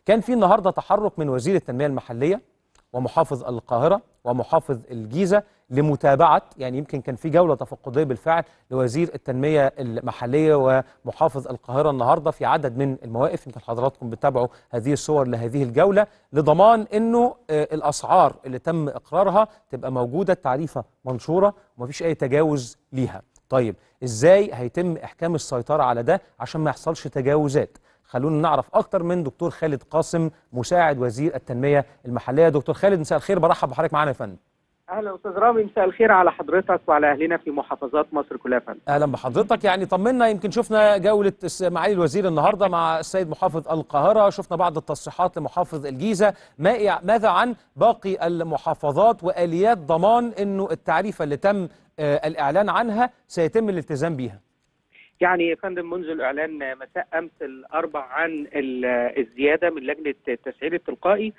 كان في النهارده تحرك من وزير التنميه المحليه ومحافظ القاهره ومحافظ الجيزه لمتابعه يعني يمكن كان في جوله تفقديه بالفعل لوزير التنميه المحليه ومحافظ القاهره النهارده في عدد من المواقف يمكن حضراتكم بتتابعوا هذه الصور لهذه الجوله لضمان انه آه، الاسعار اللي تم اقرارها تبقى موجوده التعريفه منشوره ومفيش اي تجاوز ليها. طيب ازاي هيتم احكام السيطره على ده عشان ما يحصلش تجاوزات؟ خلونا نعرف اكتر من دكتور خالد قاسم مساعد وزير التنميه المحليه دكتور خالد مساء الخير برحب بحضرتك معانا يا فندم اهلا استاذ رامي مساء الخير على حضرتك وعلى اهلنا في محافظات مصر كلها يا فندم اهلا بحضرتك يعني طمنا يمكن شفنا جوله الس- معالي الوزير النهارده مع السيد محافظ القاهره شفنا بعض التصريحات لمحافظ الجيزه ما يع- ماذا عن باقي المحافظات واليات ضمان انه التعريفه اللي تم آه، الاعلان عنها سيتم الالتزام بيها يعني يا فندم منذ الاعلان مساء امس الاربع عن ال- الزياده من لجنه التسعير التلقائي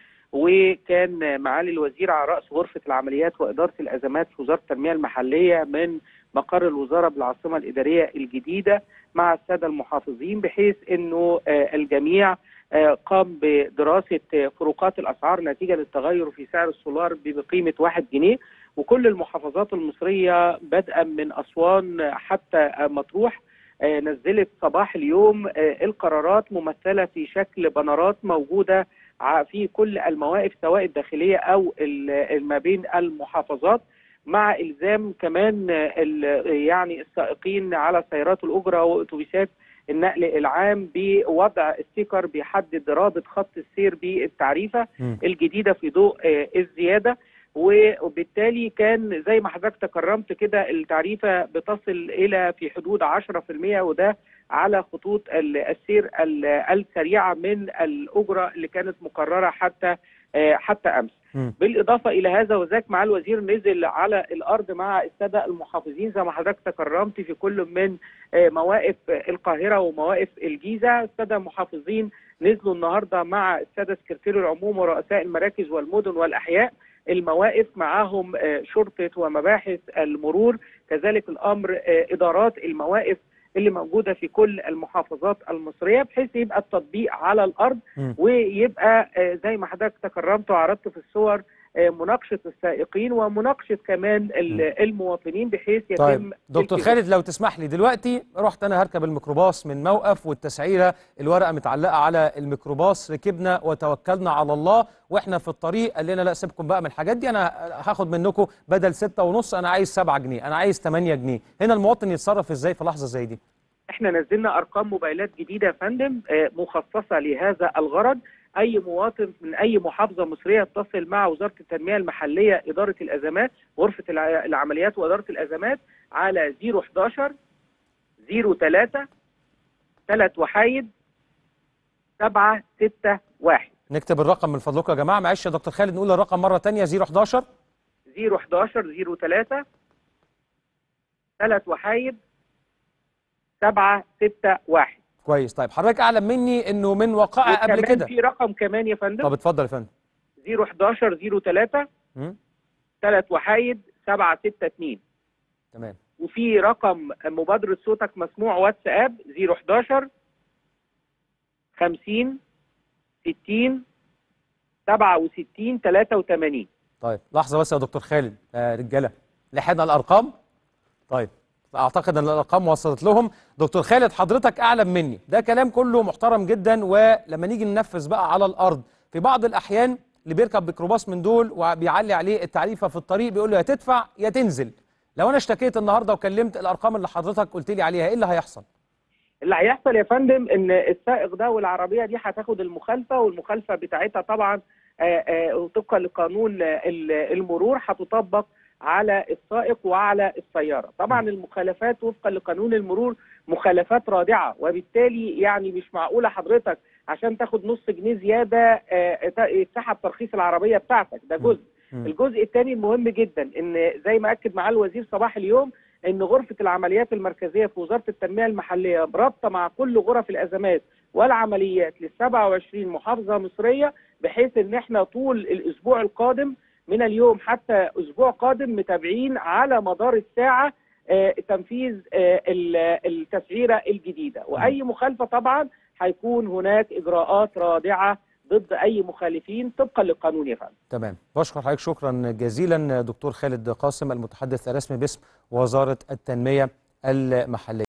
وكان معالي الوزير على راس غرفه العمليات واداره الازمات في وزاره التنميه المحليه من مقر الوزاره بالعاصمه الاداريه الجديده مع الساده المحافظين بحيث انه آه، الجميع آه، قام بدراسه آه، فروقات الاسعار نتيجه للتغير في سعر السولار بقيمه 1 جنيه وكل المحافظات المصريه بدءا من اسوان حتى آه، مطروح آه، نزلت صباح اليوم آه، القرارات ممثله في شكل بنرات موجوده ع- في كل المواقف سواء الداخليه او ال- ما بين المحافظات مع الزام كمان آه، ال- يعني السائقين على سيارات الاجره واتوبيسات النقل العام بوضع ستيكر بيحدد رابط خط السير بالتعريفه مم. الجديده في ضوء آه، الزياده وبالتالي كان زي ما حضرتك تكرمت كده التعريفه بتصل الى في حدود 10% وده على خطوط ال- السير ال- السريعه من الاجره اللي كانت مقرره حتى آه، حتى امس. مم. بالاضافه الى هذا وذاك مع الوزير نزل على الارض مع الساده المحافظين زي ما حضرتك تكرمت في كل من آه، مواقف القاهره ومواقف الجيزه، الساده المحافظين نزلوا النهارده مع الساده سكرتير العموم ورؤساء المراكز والمدن والاحياء المواقف معاهم آه، شرطه ومباحث المرور كذلك الامر آه، ادارات المواقف اللي موجوده في كل المحافظات المصريه بحيث يبقى التطبيق على الارض مم. ويبقى آه، زي ما حضرتك تكرمت وعرضت في الصور آه، مناقشه السائقين ومناقشه كمان ال- المواطنين بحيث يتم طيب دكتور التزام. خالد لو تسمح لي دلوقتي رحت انا هركب الميكروباص من موقف والتسعيره الورقه متعلقه على الميكروباص ركبنا وتوكلنا على الله واحنا في الطريق قال لنا لا سيبكم بقى من الحاجات دي انا هاخد منكم بدل ستة ونص انا عايز 7 جنيه انا عايز 8 جنيه هنا المواطن يتصرف ازاي في لحظه زي دي احنا نزلنا ارقام موبايلات جديده يا فندم آه، مخصصه لهذا الغرض اي مواطن من اي محافظه مصريه يتصل مع وزاره التنميه المحليه اداره الازمات غرفه الع- العمليات واداره الازمات على 011 03 3 وحايد 7 6 1 نكتب الرقم من فضلكم يا جماعه معلش يا دكتور خالد نقول الرقم مره ثانيه 011 011 03 3 وحايد 7 6 1 كويس طيب حضرتك اعلم مني انه من وقائع قبل وكمان كده في رقم كمان يا فندم طب اتفضل يا فندم 011 03 مم؟ 3 وحايد 7 6 2 تمام وفي رقم مبادرة صوتك مسموع واتساب 011 50 60 67 83 طيب لحظة بس يا دكتور خالد آه رجالة لحقنا الأرقام طيب أعتقد أن الأرقام وصلت لهم دكتور خالد حضرتك أعلم مني ده كلام كله محترم جدا ولما نيجي ننفذ بقى على الأرض في بعض الأحيان اللي بيركب ميكروباص من دول وبيعلي عليه التعريفة في الطريق بيقول له يا تدفع يا تنزل لو أنا اشتكيت النهاردة وكلمت الأرقام اللي حضرتك قلت لي عليها إيه اللي هيحصل؟ اللي هيحصل يا فندم ان السائق ده والعربيه دي هتاخد المخالفه والمخالفه بتاعتها طبعا آه، آه، طبقا لقانون آه، ال- المرور هتطبق على السائق وعلى السياره طبعا المخالفات وفقا لقانون المرور مخالفات رادعه وبالتالي يعني مش معقوله حضرتك عشان تاخد نص جنيه زياده آه، ت- يتسحب ترخيص العربيه بتاعتك ده جزء مم. الجزء الثاني المهم جدا ان زي ما اكد معاه الوزير صباح اليوم ان غرفه العمليات المركزيه في وزاره التنميه المحليه رابطه مع كل غرف الازمات والعمليات لل 27 محافظه مصريه بحيث ان احنا طول الاسبوع القادم من اليوم حتى اسبوع قادم متابعين على مدار الساعه آه، تنفيذ آه، ال- التسعيره الجديده واي مخالفه طبعا هيكون هناك اجراءات رادعه ضد اي مخالفين طبقا للقانون يا فندم تمام بشكر حضرتك شكرا جزيلا دكتور خالد قاسم المتحدث الرسمي باسم وزاره التنميه المحليه